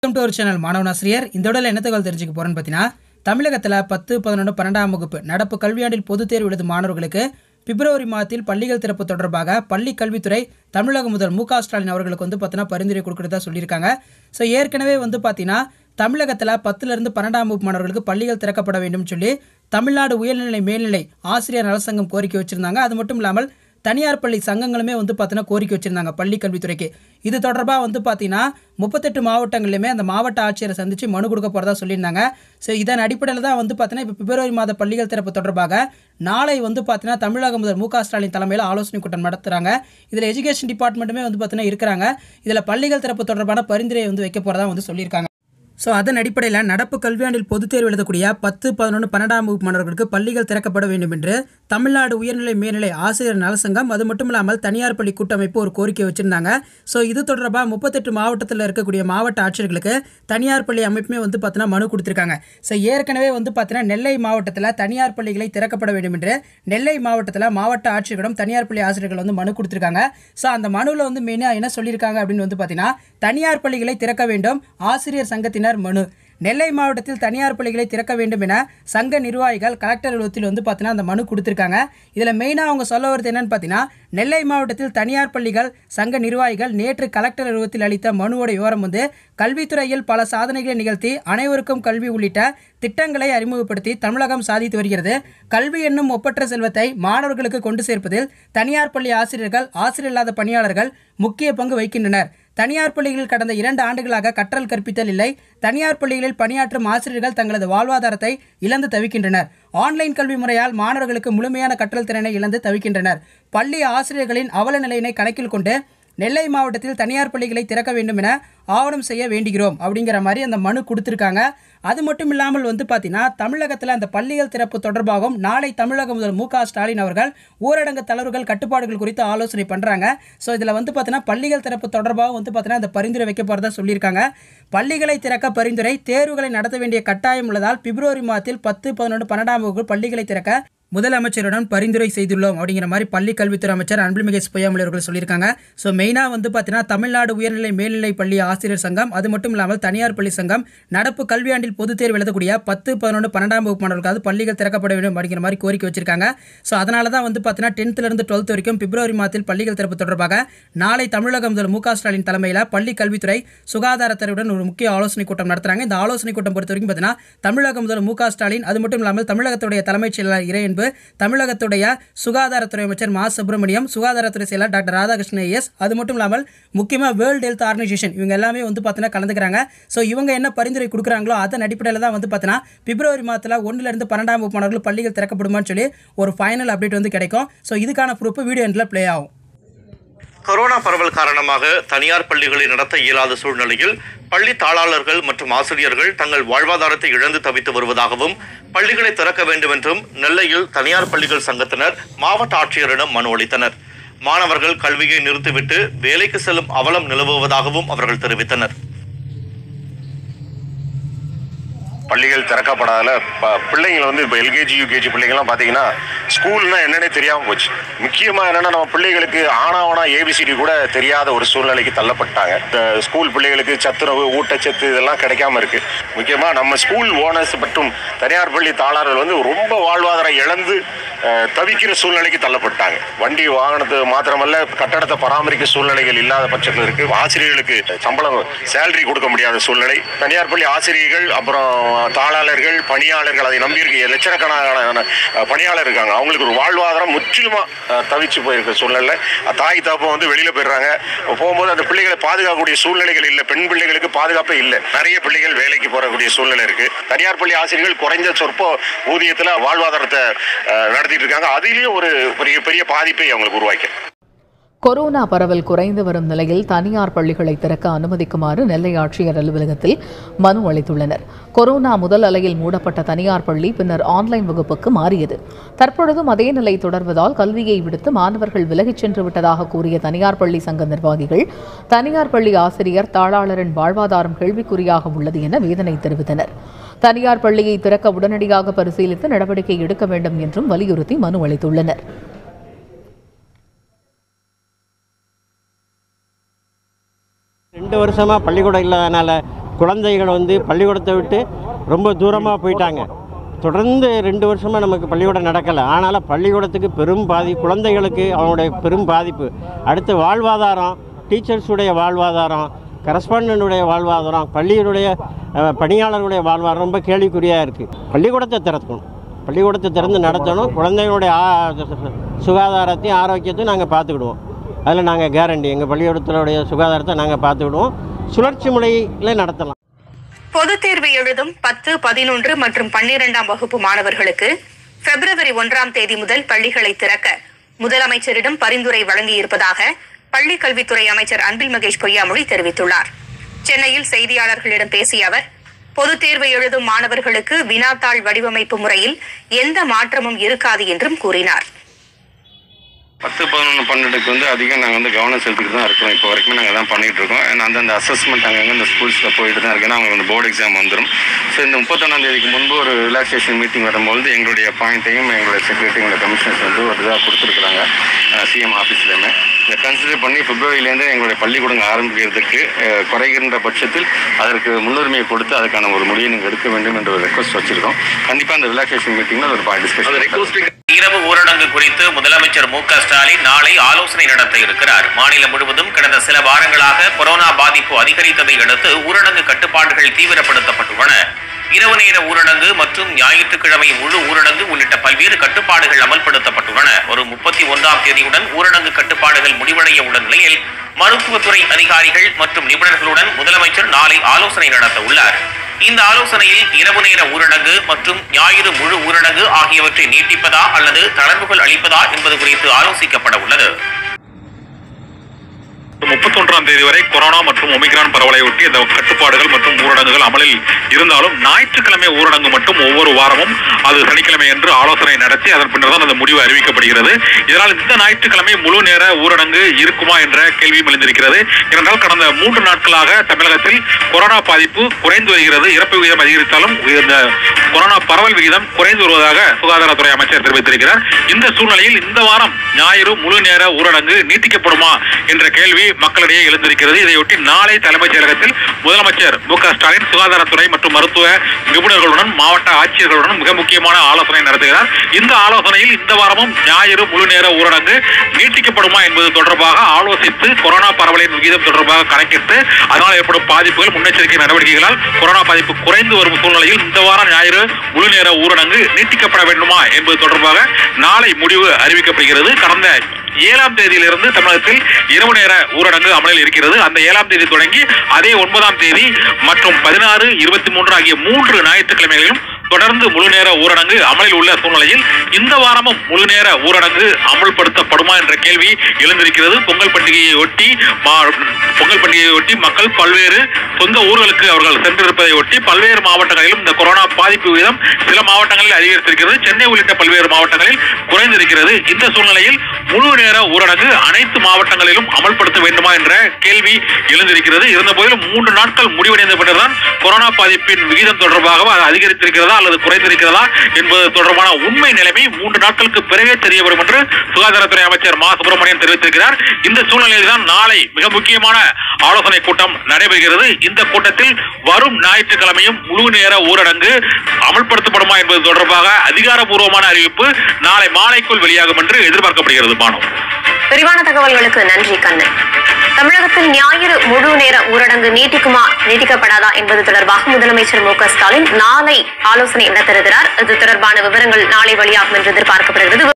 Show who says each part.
Speaker 1: welcome to ஒரு channel மாணவனாசிரியர் இந்த உடல என்ன தகவல் தெரிஞ்சுக்க போறேன்னு பார்த்தீங்கன்னா தமிழகத்தில் பத்து பதினொன்று பன்னெண்டாம் வகுப்பு நடப்பு கல்வியாண்டில் பொதுத் தேர்வு எழுதும் மாணவர்களுக்கு பிப்ரவரி மாதத்தில் பள்ளிகள் திறப்பு தொடர்பாக பள்ளி கல்வித்துறை தமிழக முதல் மு க ஸ்டாலின் அவர்களுக்கு வந்து பார்த்தீங்கன்னா பரிந்துரை கொடுக்குறதா சொல்லியிருக்காங்க ஸோ ஏற்கனவே வந்து பார்த்தீங்கன்னா தமிழகத்தில் பத்துலேருந்து பன்னெண்டாம் வகுப்பு மாணவர்களுக்கு பள்ளிகள் திறக்கப்பட வேண்டும் சொல்லி தமிழ்நாடு உயர்நிலை மேல்நிலை ஆசிரியர் நலசங்கம் கோரிக்கை வச்சுருந்தாங்க அது மட்டும் இல்லாமல் தனியார் பள்ளி சங்கங்களுமே வந்து பார்த்தீங்கன்னா கோரிக்கை வச்சுருந்தாங்க பள்ளி கல்வித்துறைக்கு இது தொடர்பாக வந்து பார்த்தீங்கன்னா முப்பத்தெட்டு மாவட்டங்களிலுமே அந்த மாவட்ட ஆட்சியரை சந்தித்து மனு கொடுக்க போகிறதா சொல்லியிருந்தாங்க ஸோ இதன் அடிப்படையில் தான் வந்து பார்த்தீங்கன்னா இப்போ பிப்ரவரி மாத பள்ளிகள் திறப்பு தொடர்பாக நாளை வந்து பார்த்தீங்கன்னா தமிழக முதல் மு க ஸ்டாலின் தலைமையில் ஆலோசனை கூட்டம் நடத்துகிறாங்க இதில் எஜுகேஷன் டிபார்ட்மெண்ட்டுமே வந்து பார்த்தீங்கன்னா இருக்கிறாங்க இதில் பள்ளிகள் திறப்பு தொடர்பான பரிந்துரையை வந்து வைக்க போகிறதா வந்து சொல்லியிருக்காங்க ஸோ அதன் அடிப்படையில் நடப்பு கல்வியாண்டில் பொதுத் தேர்வு எழுதக்கூடிய பத்து பதினொன்று பன்னெண்டாம் வகுப்பு மாணவர்களுக்கு பள்ளிகள் திறக்கப்பட வேண்டும் என்று தமிழ்நாடு உயர்நிலை மேல்நிலை ஆசிரியர் நலசங்கம் அது மட்டும் இல்லாமல் தனியார் பள்ளி கூட்டமைப்பு ஒரு கோரிக்கை வச்சுருந்தாங்க ஸோ இது தொடர்பாக முப்பத்தெட்டு மாவட்டத்தில் இருக்கக்கூடிய மாவட்ட ஆட்சியர்களுக்கு தனியார் பள்ளி அமைப்புமே வந்து பார்த்தீங்கன்னா மனு கொடுத்துருக்காங்க ஸோ ஏற்கனவே வந்து பார்த்தீங்கன்னா நெல்லை மாவட்டத்தில் தனியார் பள்ளிகளை திறக்கப்பட வேண்டும் என்று நெல்லை மாவட்டத்தில் மாவட்ட ஆட்சியர்களிடம் தனியார் பள்ளி ஆசிரியர்கள் வந்து மனு கொடுத்துருக்காங்க ஸோ அந்த மனுவில் வந்து மெயினாக என்ன சொல்லியிருக்காங்க அப்படின்னு வந்து பார்த்தீங்கன்னா தனியார் பள்ளிகளை திறக்க வேண்டும் ஆசிரியர் சங்கத்தினர் மனு நெல்லை மாவட்டத்தில் தனியார் பள்ளிகளை திறக்க வேண்டும் என சங்க நிர்வாகிகள் கலெக்டர் அலுவலகத்தில் வந்து பார்த்தீங்கன்னா அந்த மனு கொடுத்துருக்காங்க இதில் மெயினாக அவங்க சொல்ல வருது என்னன்னு பார்த்தீங்கன்னா நெல்லை மாவட்டத்தில் தனியார் பள்ளிகள் சங்க நிர்வாகிகள் நேற்று கலெக்டர் அலுவலகத்தில் அளித்த மனுவோட விவரம் வந்து கல்வித்துறையில் பல சாதனைகளை நிகழ்த்தி அனைவருக்கும் கல்வி உள்ளிட்ட திட்டங்களை அறிமுகப்படுத்தி தமிழகம் சாதித்து வருகிறது கல்வி என்னும் ஒப்பற்ற செல்வத்தை மாணவர்களுக்கு கொண்டு சேர்ப்பதில் தனியார் பள்ளி ஆசிரியர்கள் ஆசிரியர் இல்லாத பணியாளர்கள் முக்கிய பங்கு வகிக்கின்றனர் தனியார் பள்ளிகளில் கடந்த இரண்டு ஆண்டுகளாக கற்றல் கற்பித்தல் இல்லை தனியார் பள்ளிகளில் பணியாற்றும் ஆசிரியர்கள் தங்களது வாழ்வாதாரத்தை இழந்து தவிக்கின்றனர் ஆன்லைன் கல்வி முறையால் மாணவர்களுக்கு முழுமையான கற்றல் திறனை இழந்து தவிக்கின்றனர் பள்ளி ஆசிரியர்களின் அவல நிலையினை கணக்கில் கொண்டு நெல்லை மாவட்டத்தில் தனியார் பள்ளிகளை திறக்க வேண்டும் என ஆவணம் செய்ய வேண்டுகிறோம் அப்படிங்கிற மாதிரி அந்த மனு கொடுத்துருக்காங்க அது மட்டும் இல்லாமல் வந்து பார்த்தீங்கன்னா தமிழகத்தில் அந்த பள்ளிகள் திறப்பு தொடர்பாகவும் நாளை தமிழக முதல் மு க ஸ்டாலின் அவர்கள் ஊரடங்கு தளர்வுகள் கட்டுப்பாடுகள் குறித்து ஆலோசனை பண்ணுறாங்க ஸோ இதில் வந்து பார்த்தீங்கன்னா பள்ளிகள் திறப்பு தொடர்பாக வந்து பார்த்தீங்கன்னா அந்த பரிந்துரை வைக்க போகிறதா சொல்லியிருக்காங்க பள்ளிகளை திறக்க பரிந்துரை தேர்வுகளை நடத்த வேண்டிய கட்டாயம் உள்ளதால் பிப்ரவரி மாதத்தில் பத்து பதினொன்று பன்னெண்டாம் வகுப்பு பள்ளிகளை திறக்க முதலமைச்சருடன் பரிந்துரை செய்துள்ளோம் அப்படிங்கிற மாதிரி பள்ளி கல்வித்துறை அமைச்சர் அன்புமிகு பொய்யாமொழி அவர்கள் சொல்லியிருக்காங்க ஸோ மெயினாக வந்து பார்த்தீங்கன்னா தமிழ்நாடு உயர்நிலை மேல்நிலை பள்ளி ஆசிரியர் சங்கம் அது மட்டும் இல்லாமல் தனியார் பள்ளி சங்கம் நடப்பு கல்வியாண்டில் பொதுத் தேர்வு எழுதக்கூடிய பத்து பதினொன்று பன்னெண்டாம் வகுப்பு மாணவர்களுக்காவது பள்ளிகள் திறக்கப்பட வேண்டும் அப்படிங்கிற மாதிரி கோரிக்கை வச்சிருக்காங்க ஸோ அதனால தான் வந்து பார்த்தீங்கன்னா டென்த்லேருந்து டுவெல்த் வரைக்கும் பிப்ரவரி மாதத்தில் பள்ளிகள் திறப்பு தொடர்பாக நாளை தமிழக முதல் மு க ஸ்டாலின் தலைமையில் பள்ளி கல்வித்துறை சுகாதாரத்துறையுடன் ஒரு முக்கிய ஆலோசனை கூட்டம் நடத்துறாங்க இந்த ஆலோசனை கூட்டம் பொறுத்த வரைக்கும் பார்த்தீங்கன்னா தமிழக முதல் மு க ஸ்டாலின் அது மட்டும் இல்லாமல் தமிழகத்துடைய தலைமைச் செயலாளர் இறையன்பு தமிழகத்துடைய சுகாதாரத்துறை அமைச்சர் மா சுப்பிரமணியம் சுகாதாரத்துறை செயலர் டாக்டர் ராதாகிருஷ்ணன் எஸ் அது மட்டும் இல்லாமல் முக்கியமாக வேர்ல்டு ஹெல்த் ஆர்கனைசேஷன் இவங்க எல்லாமே வந்து பார்த்தீங்கன்னா கலந்துக்கிறாங்க ஸோ இவங்க என்ன பரிந்துரை கொடுக்குறாங்களோ அதன் அடிப்படையில் தான் வந்து பார்த்தீங்கன்னா பிப்ரவரி மாதத்தில் ஒன்றிலிருந்து பன்னெண்டாம் வகுப்பு மாணவர்கள் பள்ளிகள் திறக்கப்படுமான்னு சொல்லி ஒரு ஃபைனல் அப்டேட் வந்து கிடைக்கும் ஸோ இதுக்கான ப்ரூஃப் வீடியோ எண்டில் ப்ளே ஆகும்
Speaker 2: கொரோனா பரவல் காரணமாக தனியார் பள்ளிகளை நடத்த இயலாத சூழ்நிலையில் பள்ளி தாளாளர்கள் மற்றும் ஆசிரியர்கள் தங்கள் வாழ்வாதாரத்தை இழந்து தவித்து வருவதாகவும் பள்ளிகளை திறக்க வேண்டும் என்றும் நெல்லையில் தனியார் பள்ளிகள் சங்கத்தினர் மாவட்ட ஆட்சியரிடம் மனு அளித்தனர் மாணவர்கள் கல்வியை நிறுத்திவிட்டு வேலைக்கு செல்லும் அவலம் நிலவுவதாகவும் அவர்கள் தெரிவித்தனர்
Speaker 3: பள்ளிகள் திறக்கப்படாதால ப- பிள்ளைங்க வந்து இப்போ எல்கேஜி யூகேஜி பிள்ளைங்கலாம் பார்த்தீங்கன்னா ஸ்கூல்னா என்னன்னே தெரியாமல் போச்சு முக்கியமாக என்னன்னா நம்ம பிள்ளைகளுக்கு ஆனாவனா ஏபிசிடி கூட தெரியாத ஒரு சூழ்நிலைக்கு தள்ளப்பட்டாங்க இந்த ஸ்கூல் பிள்ளைகளுக்கு சத்துணவு ஊட்டச்சத்து இதெல்லாம் கிடைக்காம இருக்கு முக்கியமாக நம்ம ஸ்கூல் ஓனர்ஸ் மற்றும் தனியார் பள்ளி தாளாளர்கள் வந்து ரொம்ப வாழ்வாதாரம் இழந்து அஹ், தவிக்கிற சூழ்நிலைக்கு தள்ளப்பட்டாங்க வண்டி வாகனத்து மாத்திரமல்ல கட்டடத்தை பராமரிக்க சூழ்நிலைகள் இல்லாத பட்சத்தில் இருக்கு ஆசிரியர்களுக்கு சம்பளம் சேலரி கொடுக்க முடியாத சூழ்நிலை தனியார் பள்ளி ஆசிரியர்கள் அப்புறம் தாளாளர்கள் பணியாளர்கள் அதை நம்பி இருக்க லட்சக்கணக்கான அஹ், பணியாளர் இருக்காங்க அவங்களுக்கு ஒரு வாழ்வாதாரம் முற்றிலுமா அஹ், தவிச்சு போயிருக்க சூழ்நிலை அஹ், தாய் தாப்பம் வந்து வெளியில போயிடுறாங்க போகும்போது அந்த பிள்ளைகளை பாதுகாக்கக்கூடிய சூழ்நிலைகள் இல்லை பெண் பிள்ளைகளுக்கு பாதுகாப்பே இல்லை நிறைய பிள்ளைகள் வேலைக்கு போறக்கூடிய சூழ்நிலை இருக்கு தனியார் பள்ளி ஆசிரியர்கள் குறைஞ்ச சொற்ப ஊதியத்துல வாழ்வாதாரத்தை அஹ், நடத்திட்டு இருக்காங்க அதிலேயும் ஒரு பெரிய பெரிய பாதிப்பை அவங்களுக்கு உருவாக்கி
Speaker 4: கொரோனா பரவல் குறைந்து வரும் நிலையில் தனியார் பள்ளிகளை திறக்க அனுமதிக்குமாறு நெல்லை ஆட்சியர் அலுவலகத்தில் மனு அளித்துள்ளனர் கொரோனா முதல் அலையில் மூடப்பட்ட தனியார் பள்ளி பின்னர் ஆன்லைன் வகுப்புக்கு மாறியது தற்பொழுதும் அதே நிலை தொடர்வதால் கல்வியை விடுத்து மாணவர்கள் விலகிச் சென்று விட்டதாக கூறிய தனியார் பள்ளி சங்க நிர்வாகிகள் தனியார் பள்ளி ஆசிரியர் தாளாளரின் வாழ்வாதாரம் கேள்விக்குறியாக உள்ளது என வேதனை தெரிவித்தனர் தனியார் பள்ளியை திறக்க உடனடியாக பரிசீலித்து நடவடிக்கை எடுக்க வேண்டும் என்றும் வலியுறுத்தி மனு அளித்துள்ளனர்
Speaker 5: ரெண்டு வருஷமாக பள்ளிக்கூடம் இல்லாதனால குழந்தைகள் வந்து பள்ளிக்கூடத்தை விட்டு ரொம்ப தூரமாக போயிட்டாங்க தொடர்ந்து ரெண்டு வருஷமாக நமக்கு பள்ளிக்கூடம் நடக்கலை ஆனாலும் பள்ளிக்கூடத்துக்கு பெரும் பாதி குழந்தைகளுக்கு அவனுடைய பெரும் பாதிப்பு அடுத்து வாழ்வாதாரம் டீச்சர்ஸுடைய வாழ்வாதாரம் கரஸ்பாண்டனுடைய வாழ்வாதாரம் பள்ளியினுடைய அஹ், பணியாளர்களுடைய வாழ்வாதாரம் ரொம்ப கேள்விக்குறியாக இருக்குது பள்ளிக்கூடத்தை திறக்கணும் பள்ளிக்கூடத்தை திறந்து நடத்தணும் குழந்தைகளுடைய ஆ- சுகாதாரத்தையும் ஆரோக்கியத்தையும் நாங்கள் பார்த்துக்கிடுவோம் அதில் நாங்கள் கேரண்டி எங்கள் பள்ளிக்கூடத்தினுடைய சுகாதாரத்தை நாங்கள் பார்த்துக்கிடுவோம் சுழற்சி முறையில் நடத்தலாம்
Speaker 6: பொதுத் தேர்வு எழுதும் பத்து பதினொன்று மற்றும் பன்னிரெண்டாம் வகுப்பு மாணவர்களுக்கு பிப்ரவரி ஒன்றாம் தேதி முதல் பள்ளிகளை திறக்க முதலமைச்சரிடம் பரிந்துரை வழங்கியிருப்பதாக பள்ளிக் கல்வித்துறை அமைச்சர் அன்பில் மகேஷ் பொய்யாமொழி தெரிவித்துள்ளார் சென்னையில் செய்தியாளர்களிடம் பேசிய அவர் பொதுத் தேர்வு எழுதும் மாணவர்களுக்கு வினாத்தாள் வடிவமைப்பு முறையில் எந்த மாற்றமும் இருக்காது என்றும் கூறினார்
Speaker 7: பத்து பதினொன்று பன்னெண்டுக்கு வந்து அதிகம் நாங்கள் வந்து கவனம் செலுத்திட்டு தான் இருக்கிறோம் இப்போ வரைக்கும் நாங்கள் தான் பண்ணிட்டு இருக்கோம் ஏன்னா அந்தந்த அசஸ்மெண்ட் அங்கங்கே இந்த ஸ்கூல்ஸில் போயிட்டு தான் இருக்கு ஏன்னா அவங்க வந்து போர்டு எக்ஸாம் வந்துடும் ஸோ இந்த முப்பத்தொன்னாம் தேதிக்கு முன்பு ஒரு ரிலாக்ஸேஷன் மீட்டிங் வரும்போது எங்களுடைய பாயிண்ட்டையும் எங்களுடைய செக்ரட்டரி எங்களுடைய கமிஷனர்ஸ் வந்து ஒரு இதாக கொடுத்துருக்குறாங்க சிஎம் ஆஃபீஸ்லேயுமே இதை கன்சிடர் பண்ணி பிப்ரவரியிலேருந்து எங்களுடைய பள்ளிக்கூடங்கள் ஆரம்பிக்கிறதுக்கு அஹ், குறைகின்ற பட்சத்தில் அதற்கு முன்னுரிமையை கொடுத்து அதுக்கான ஒரு முடிவை நீங்கள் எடுக்க வேண்டும் என்ற ஒரு ரெக்வஸ்ட் வச்சிருக்கோம் கண்டிப்பாக அந்த ரிலாக்ஸேஷன் மீட்டிங்கில் ஒரு டிஸ்கஷன்
Speaker 8: இரவு ஊரடங்கு குறித்து முதலமைச்சர் மு க ஸ்டாலின் நாளை ஆலோசனை நடத்த இருக்கிறார் மாநிலம் முழுவதும் கடந்த சில வாரங்களாக கொரோனா பாதிப்பு அதிகரித்ததை அடுத்து ஊரடங்கு கட்டுப்பாடுகள் தீவிரப்படுத்தப்பட்டுள்ளன இரவு நேர ஊரடங்கு மற்றும் ஞாயிற்றுக்கிழமை முழு ஊரடங்கு உள்ளிட்ட பல்வேறு கட்டுப்பாடுகள் அமல்படுத்தப்பட்டுள்ளன வரும் முப்பத்தி ஒன்றாம் தேதியுடன் ஊரடங்கு கட்டுப்பாடுகள் முடிவடைய உள்ள நிலையில் மருத்துவத்துறை அதிகாரிகள் மற்றும் நிபுணர்களுடன் முதலமைச்சர் நாளை ஆலோசனை நடத்த உள்ளார் இந்த ஆலோசனையில் இரவு நேர ஊரடங்கு மற்றும் ஞாயிறு முழு ஊரடங்கு ஆகியவற்றை நீட்டிப்பதா அல்லது தளர்வுகள் அளிப்பதா என்பது குறித்து ஆலோசிக்கப்பட உள்ளது
Speaker 9: முப்பத்தொன்றாம் தேதி வரை கொரோனா மற்றும் ஒமிக்ரான் பரவலை ஒட்டி இந்த கட்டுப்பாடுகள் மற்றும் ஊரடங்குகள் அமலில் இருந்தாலும் ஞாயிற்றுக்கிழமை ஊரடங்கு மட்டும் ஒவ்வொரு வாரமும் அது சனிக்கிழமை என்று ஆலோசனை நடத்தி அதன் பின்னர் தான் அந்த முடிவு அறிவிக்கப்படுகிறது இதனால் இந்த ஞாயிற்றுக்கிழமை முழு நேர ஊரடங்கு இருக்குமா என்ற கேள்வியும் எழுந்திருக்கிறது ஏனென்றால் கடந்த மூன்று நாட்களாக தமிழகத்தில் கொரோனா பாதிப்பு குறைந்து வருகிறது இறப்பு விகிதம் அதிகரித்தாலும் இந்த கொரோனா பரவல் விகிதம் குறைந்து வருவதாக சுகாதாரத்துறை அமைச்சர் தெரிவித்திருக்கிறார் இந்த சூழ்நிலையில் இந்த வாரம் ஞாயிறு முழு நேர ஊரடங்கு நீட்டிக்கப்படுமா என்ற கேள்வி மக்களிடையே எழுந்திருக்கிறது இதையொட்டி நாளை தலைமைச் செயலகத்தில் முதலமைச்சர் மு க ஸ்டாலின் சுகாதாரத்துறை மற்றும் மருத்துவ நிபுணர்களுடன் மாவட்ட ஆட்சியர்களுடன் மிக முக்கியமான ஆலோசனை நடத்துகிறார் இந்த ஆலோசனையில் இந்த வாரமும் ஞாயிறு முழு நேர ஊரடங்கு நீட்டிக்கப்படுமா என்பது தொடர்பாக ஆலோசித்து கொரோனா பரவலின் விகிதம் தொடர்பாக கணக்கிட்டு அதனால் ஏற்படும் பாதிப்புகள் முன்னெச்சரிக்கை நடவடிக்கைகளால் கொரோனா பாதிப்பு குறைந்து வரும் சூழ்நிலையில் இந்த வாரம் ஞாயிறு முழு நேர ஊரடங்கு நீட்டிக்கப்பட வேண்டுமா என்பது தொடர்பாக நாளை முடிவு அறிவிக்கப்படுகிறது கடந்த ஏழாம் தேதியிலிருந்து தமிழகத்தில் இரவு நேர ஊரடங்கு அமலில் இருக்கிறது அந்த ஏழாம் தேதி தொடங்கி அதே ஒன்பதாம் தேதி மற்றும் பதினாறு இருபத்தி மூன்று ஆகிய மூன்று ஞாயிற்றுக்கிழமைகளிலும் தொடர்ந்து முழு நேர ஊரடங்கு அமலில் உள்ள சூழ்நிலையில் இந்த வாரமும் முழு நேர ஊரடங்கு அமல்படுத்தப்படுமா என்ற கேள்வி எழுந்திருக்கிறது பொங்கல் பண்டிகையை ஒட்டி மா- பொங்கல் பண்டிகையை ஒட்டி மக்கள் பல்வேறு சொந்த ஊர்களுக்கு அவர்கள் சென்றிருப்பதை ஒட்டி பல்வேறு மாவட்டங்களிலும் இந்த கொரோனா பாதிப்பு விகிதம் சில மாவட்டங்களில் அதிகரித்திருக்கிறது சென்னை உள்ளிட்ட பல்வேறு மாவட்டங்களில் குறைந்திருக்கிறது இந்த சூழ்நிலையில் முழு நேர ஊரடங்கு அனைத்து மாவட்டங்களிலும் அமல்படுத்த வேண்டுமா என்ற கேள்வி எழுந்திருக்கிறது இருந்தபோதிலும் மூன்று நாட்கள் முடிவடைந்த பின்னர்தான் கொரோனா பாதிப்பின் விகிதம் தொடர்பாக அது அதிகரித்திருக்கிறதா அல்லது குறைந்திருக்கிறதா என்பது தொடர்பான உண்மை நிலைமை மூன்று நாட்களுக்கு பிறகே தெரிய வரும் என்று சுகாதாரத்துறை அமைச்சர் மா சுப்பிரமணியன் தெரிவித்திருக்கிறார் இந்த சூழ்நிலையில் தான் நாளை மிக முக்கியமான ஆலோசனை கூட்டம் நடைபெறுகிறது இந்த கூட்டத்தில் வரும் ஞாயிற்றுக்கிழமையும் முழு நேர ஊரடங்கு அமல்படுத்தப்படுமா என்பது தொடர்பாக அதிகாரப்பூர்வமான அறிவிப்பு நாளை மாலைக்குள் வெளியாகும் என்று எதிர்பார்க்கப்படுகிறது பானு
Speaker 6: விரிவான தகவல்களுக்கு நன்றி கண்ணன் தமிழகத்தில் ஞாயிறு முழு நேர ஊரடங்கு நீட்டிக்குமா நீட்டிக்கப்படாதா என்பது தொடர்பாக முதலமைச்சர் மு க ஸ்டாலின் நாளை ஆலோசனை நடத்திருக்கிறார் இது தொடர்பான விவரங்கள் நாளை வெளியாகும் என்று எதிர்பார்க்கப்படுகிறது